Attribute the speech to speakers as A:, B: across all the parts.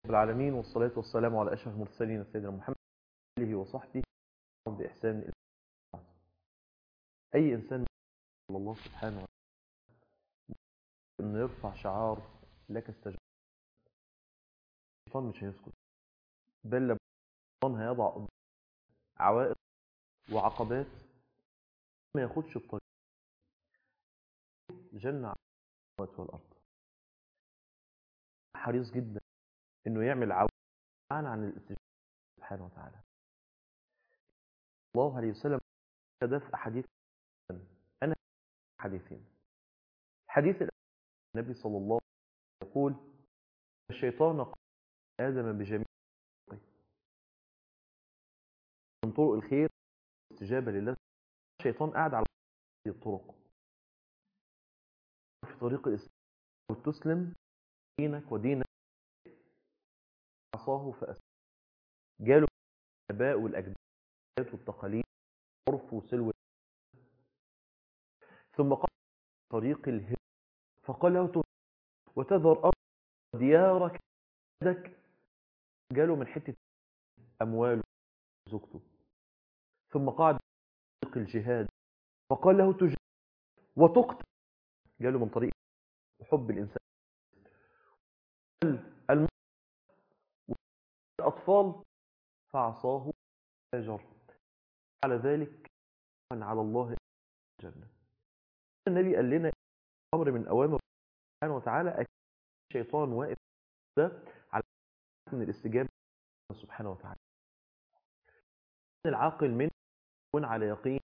A: العالمين والصلاة والسلام على أشرف المرسلين سيدنا محمد وآله وصحبه بإحسان إلى الله. أي إنسان صلى الله سبحانه وتعالى أن يرفع شعار لك استجاب الشيطان مش هيسكت بل لابد الشيطان هيضع قدام عوائق وعقبات ما ياخدش الطريق الجنة على السماوات والأرض حريص جدا انه يعمل عوائق عن الاستجابة سبحانه وتعالى الله عليه وسلم ده في أحاديث أنا حديثين حديث النبي صلى الله عليه وسلم يقول الشيطان قال آدم بجميع من طرق الخير استجابة لله الشيطان قاعد على هذه الطرق في طريق الإسلام وتسلم دينك ودينك عصاه فأسلم جاله الآباء والأجداد والتقاليد عرف وسلو ثم قال طريق الهجرة فقال له وتذر أرض ديارك يدك جاله من حتة أمواله وزوجته ثم قعد طريق الجهاد فقال له تجاهد وتقتل جاله من طريق حب الإنسان الم... الأطفال فعصاه هاجر على ذلك على الله الجنة النبي قال لنا أمر من أوامر سبحانه وتعالى أكيد الشيطان واقف ده على من الاستجابة سبحانه وتعالى العاقل منه يكون على يقين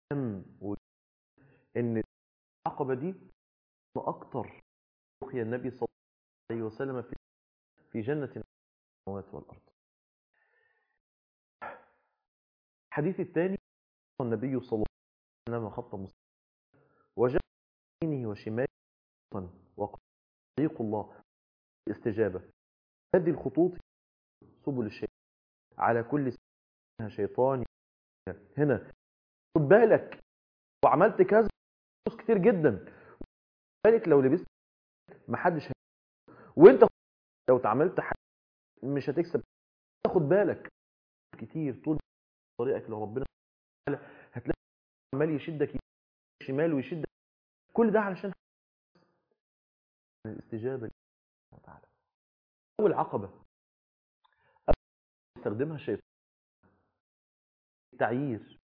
A: ان العقبة دي أكتر رقي النبي صلى الله عليه وسلم في في جنة السماوات والأرض الحديث الثاني النبي صلى الله عليه وسلم خط مستقيم وجاء يمينه وشماله وقال طريق الله الاستجابة هذه الخطوط سبل الشيطان على كل سنة شيطان هنا خد بالك وعملت كذا فلوس كتير جدا بالك لو لبست محدش هي... وانت لو اتعاملت حاجة مش هتكسب تاخد بالك كتير طول طريقك لو ربنا هتلاقي عمال يشدك شمال ويشدك كل ده علشان الاستجابة تعالى أول عقبة يستخدمها الشيطان التعيير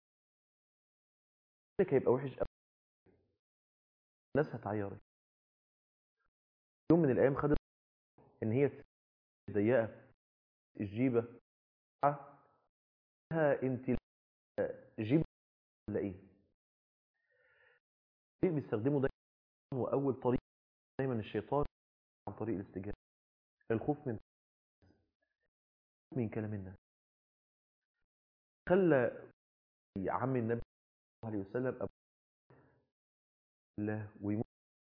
A: لك هيبقى وحش قوي الناس هتعيرك يوم من الأيام خدت إن هي ضيقة الجيبة لها انت جيب ولا ايه طريق بيستخدمه دايما هو اول طريق دايما الشيطان عن طريق الاستجابه الخوف من من كلام الناس خلى عم النبي صلى الله عليه وسلم ابو الله ويموت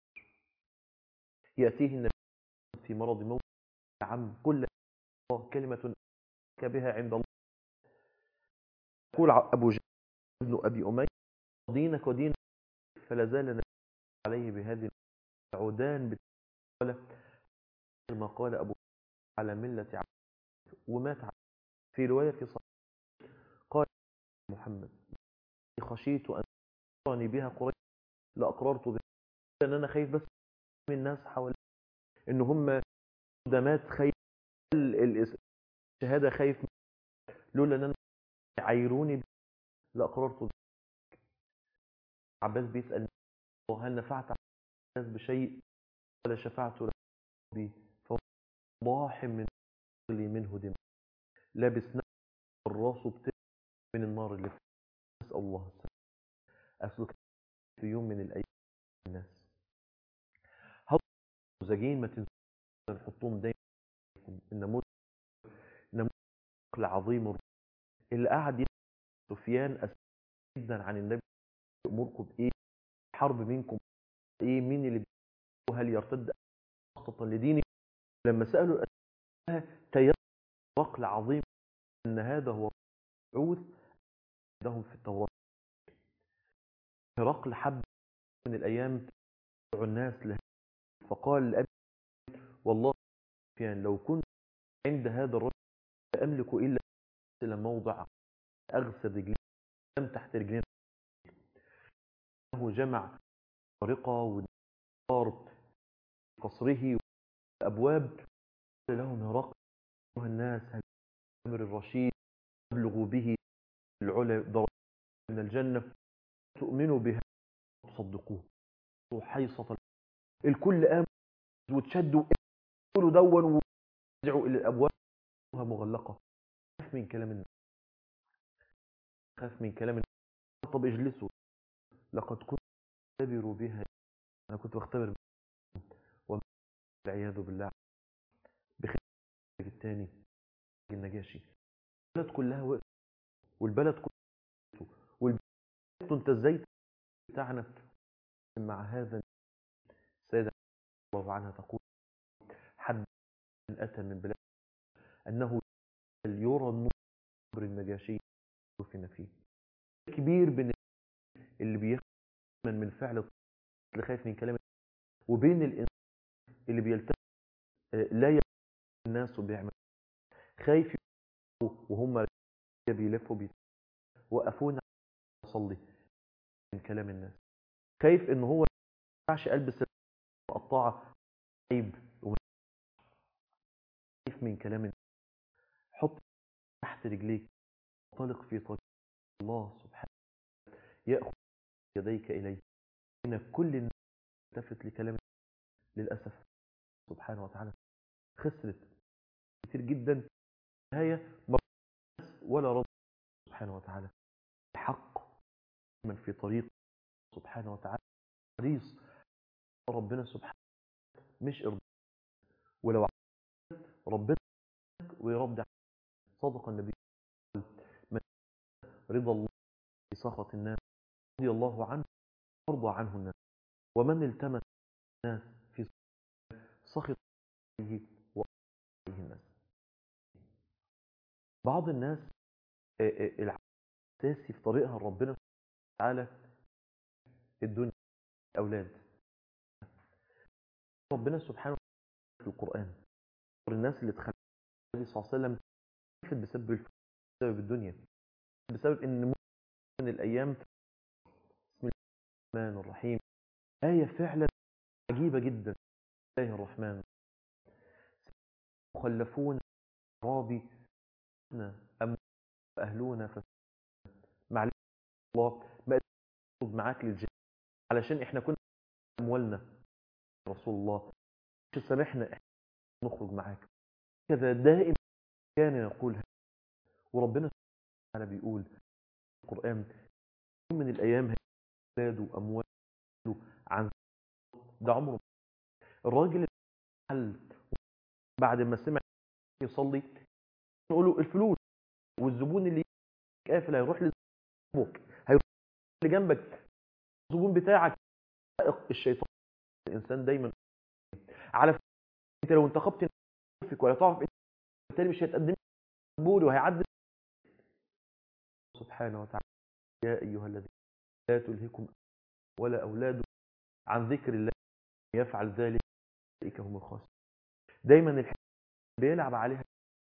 A: ياتيه النبي في مرض موت عم كل كلمه بها عند الله يقول أبو جهل ابن أبي أمية دينك ودين فلا زال عليه بهذه العودان قال ما قال أبو على ملة عبد ومات في رواية في صحيح قال محمد خشيت أن تراني بها قريش لأقررت بها لأن أنا خايف بس من الناس حوالي إن هم قدامات خايف الشهادة خايف لولا أن أنا يعيروني لأقررت عباس بيسأل هل نفعت الناس بشيء ولا شفعت ربي فهو ضاح من لي منه دم لابس الراس بتاع من النار اللي في نسأل الله السلام أسلك في يوم من الأيام الناس هل مزاجين ما تنسوا نحطهم دايما النموذج نموذج العظيم اللي قعد سفيان أسأل جدا عن النبي يأمركم بإيه حرب منكم إيه مين اللي هل يرتد خطة لدينه لما سألوا تيار وقل عظيم أن هذا هو عوث عندهم في التوراة هرقل حب من الأيام تدعو الناس له فقال لأبي والله سفيان لو كنت عند هذا الرجل لا أملك إلا إلى موضع أغسل رجلي لم تحت رجلين أنه جمع طريقة والنار قصره والأبواب قال لهم هرقل أيها الناس هل الأمر الرشيد تبلغوا به العلا درجات من الجنة تؤمنوا بها وتصدقوه حيصة الكل قام وتشدوا يقولوا دون ورجعوا إلى الأبواب مغلقة خاف من كلام الناس خاف من كلام الناس طب اجلسوا لقد كنت اختبر بها أنا كنت بختبر وما والعياذ بالله بخلاف الثاني النجاشي البلد كلها وقفت والبلد كلها والبلد انت ازاي بتاعنا مع هذا السيدة الله عنها تقول حد أتى من بلاد أنه يرى النور النجاشي دفن فيه كبير بين اللي بيخمن من فعل اللي خايف من كلام وبين الإنسان اللي بيلتزم لا يلتزم الناس وبيعمل خايف وهم بيلفوا بيت وقفونا أصلي من كلام الناس خايف ان هو ما ينفعش البس مقطعه عيب خايف من كلام الناس حط تحت رجليك انطلق في طريق الله سبحانه ياخذ يديك اليه ان كل الناس التفت لكلام للاسف سبحانه وتعالى خسرت كتير جدا نهايه ولا رضى سبحانه وتعالى الحق من في طريق سبحانه وتعالى حريص ربنا سبحانه مش ارضى ولو ربنا ويرد صدق النبي من رضا الله بسخط الناس رضي الله عنه وارضى عنه الناس ومن التمس الناس في سخط عليه وعليه الناس بعض الناس الاساسي في طريقها لربنا تعالى الدنيا الأولاد ربنا سبحانه في القرآن الناس اللي تخلى النبي صلى الله عليه وسلم بسبب بسبب الدنيا بسبب ان من الأيام بسم الله الرحمن الرحيم آية فعلا عجيبة جدا الله الرحمن مخلفون رابي أم أهلونا معلش الله ما معاك للجنة علشان احنا كنا اموالنا رسول الله مش سامحنا نخرج معاك كذا دائما كان يقول هذا وربنا سبحانه بيقول في القرآن من الأيام أولاده وأمواله عن ده عمره الراجل اللي بعد ما سمع يصلي نقول له الفلوس والزبون اللي قافل هيروح لزبونك هيروح اللي جنبك الزبون بتاعك الشيطان الانسان دايما على فكره انت لو انتخبت نفسك ولا تعرف انت بالتالي مش هيتقدم بوري وهيعدي سبحانه وتعالى يا ايها الذين لا تلهكم ولا اولاد عن ذكر الله يفعل ذلك اولئك هم الخاسرون دايما الحاجه بيلعب عليها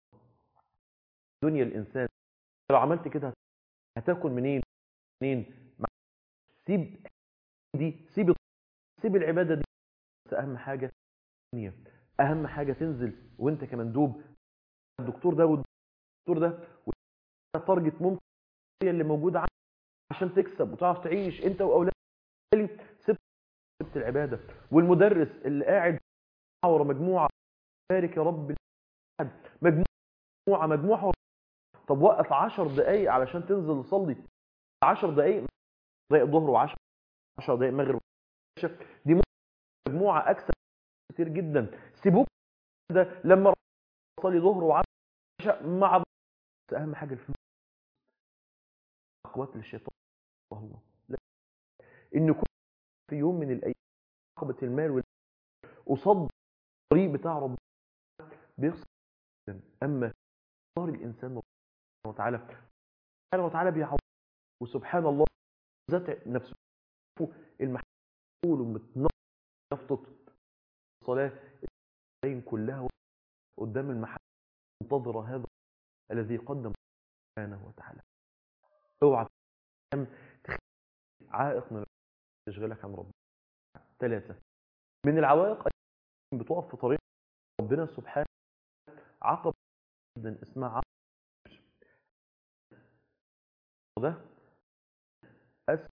A: دنيا الانسان لو عملت كده هتاكل منين منين سيب دي سيب سيب العباده دي بس اهم حاجه الدنيا اهم حاجه تنزل وانت كمندوب الدكتور ده والدكتور ده تارجت ممكن هي اللي موجوده عشان تكسب وتعرف تعيش انت واولادك سبت سبت العباده والمدرس اللي قاعد ورا مجموعه بارك يا رب مجموعه مجموعه طب وقف 10 دقايق علشان تنزل تصلي 10 دقايق دقايق ظهر و10 10 دقايق مغرب دي مجموعه اكثر كتير جدا سيبوك ده لما تصلي ظهر وعشاء مع اهم حاجه الفلوس عقبات للشيطان الله لا. ان كل في يوم من الايام عقبه المال وال... قصاد الطريق بتاع ربنا بيخسر اما ظهر الانسان سبحانه وتعالى سبحانه وتعالى بيعوض وسبحان الله ذات نفسه المحمول ومتنقل يفطط الصلاه كلها قدام المحل تنتظر هذا الذي قدم سبحانه وتعالى اوعى تخلي عائق من يشغلك عن ربنا ثلاثة من العوائق بتقف في طريق ربنا سبحانه عقب جدا اسمها عقب ده أسفل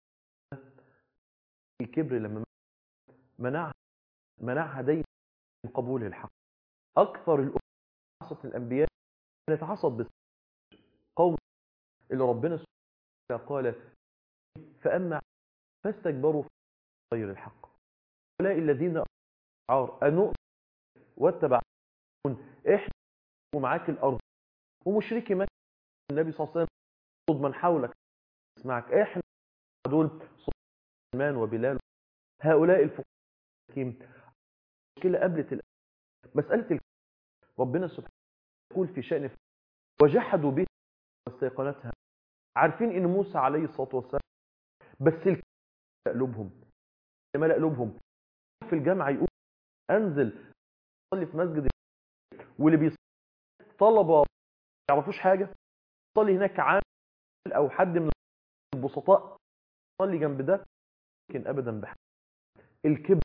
A: الكبر لما منعها منعها دايما من قبول الحق أكثر الأمم عصت الأنبياء كانت عصت بس قوم اللي ربنا سبحانه قال فأما فاستكبروا في غير الحق هؤلاء الذين عار أنؤمن واتبعون إحنا ومعاك الأرض ومشركي مكة النبي صلى الله عليه وسلم من حولك اسمعك إحنا دول سليمان وبلال هؤلاء الفقراء مشكلة قبلت مسألة ربنا سبحانه يقول في شأن وجحدوا به واستيقنتها عارفين ان موسى عليه الصلاة والسلام بس الكلام قلوبهم ملأ قلوبهم في الجامعة يقول انزل اصلي في مسجد واللي بيصلي طلبة ما يعرفوش حاجة يصلي هناك عامل او حد من البسطاء يصلي جنب ده لكن ابدا بحاجة الكبر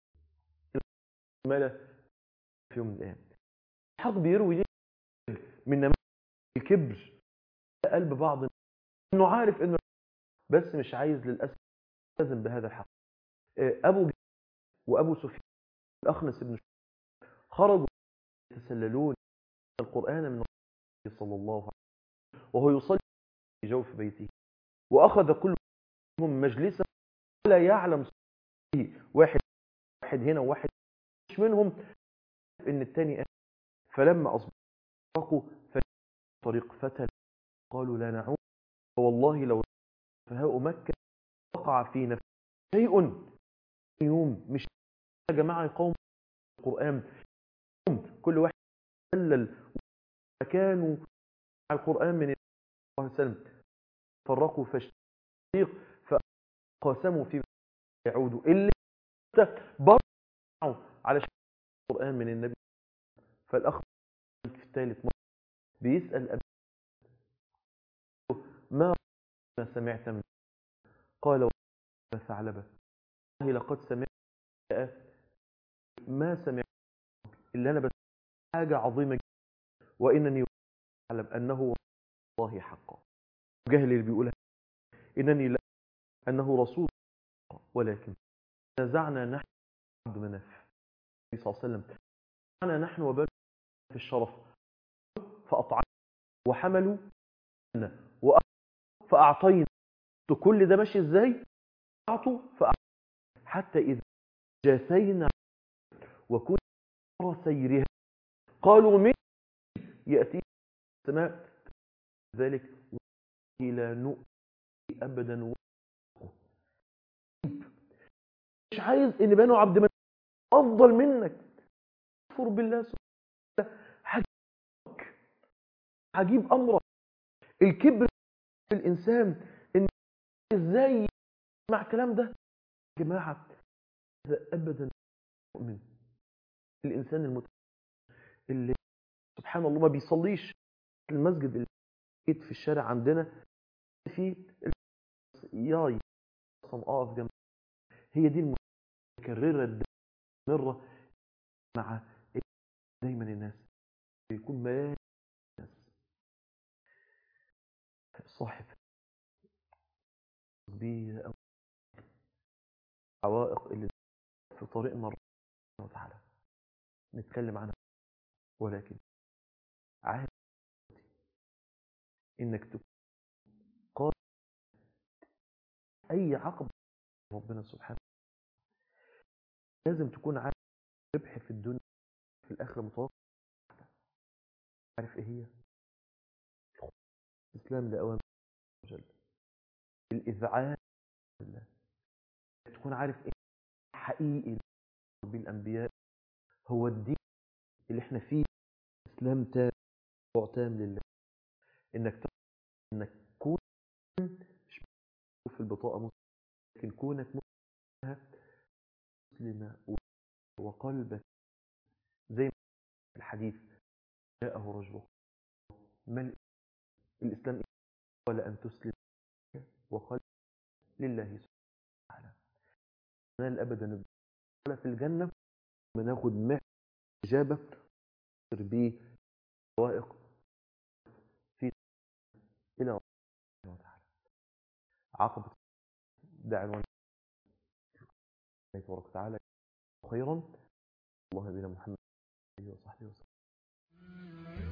A: ماله في يوم من الايام الحق بيروي ليه من نماذج الكبر قلب بعض انه عارف انه بس مش عايز للاسف لازم بهذا الحق ابو جهل وابو سفيان الاخنس بن خرجوا يتسللون القران من النبي صلى الله عليه وسلم وهو يصلي في جوف بيته واخذ كل منهم مجلسا ولا يعلم فيه واحد واحد هنا وواحد مش منهم ان الثاني فلما اصبحوا طريق فتى قالوا لا نعود فوالله لو فهاء مكة وقع في نفسه شيء يوم مش يا جماعة قوم القرآن كل واحد سلل فكانوا على القرآن من الله عليه وسلم فرقوا فاشتيق فقاسموا في يعودوا اللي برعوا على القرآن من النبي فالأخ في الثالث مرة بيسأل أبي ما سمعت من قال ثعلبة والله لقد سمعت ما سمعت إلا أنا بس حاجة عظيمة جدا وإنني أعلم أنه الله حقا جهل اللي بيقولها إنني لا أنه رسول ولكن نزعنا نحن عبد مناف صلى الله عليه وسلم نزعنا نحن وبنو في الشرف فأطعنا وحملوا فأعطينا كل ده ماشي ازاي أعطوا فأعطوا حتى إذا جاثينا وكنا سيرها قالوا من يأتي السماء ذلك إلى نؤتي أبدا مش عايز ان بنو عبد المناف افضل منك كفر بالله سبحانه هجيبك هجيب امرك الكبر في الانسان ان ازاي مع الكلام ده يا جماعه هذا ابدا مؤمن الانسان المت اللي سبحان الله ما بيصليش في المسجد اللي في الشارع عندنا في ياي اصلا اقف جنب هي دي المتكرره مره مع دايما الناس بيكون مال الناس صاحب كبيرة أو عوائق اللي في طريقنا ربنا وتعالى نتكلم عنها ولكن عارف انك تكون قادر اي عقبة ربنا سبحانه لازم تكون عارف ربح في الدنيا في الاخره متوقع عارف ايه هي الاسلام لاوامر جل الاذعان بالله تكون عارف ايه حقيقي بالانبياء هو الدين اللي احنا فيه اسلام تام تام لله انك انك تكون مش في البطاقه لكن كونك مسلمه وقلبك زي الحديث جاءه رجل ما الإسلام؟ الإسلام قال أن تسلم وقال لله سبحانه وتعالى نال أبدا ولا في الجنة بناخد معه إجابة به وائق في إلى الله سبحانه وتعالى عقبة ده عنوان الله تبارك وتعالى خيرا الله بنا محمد وصحبه وسلم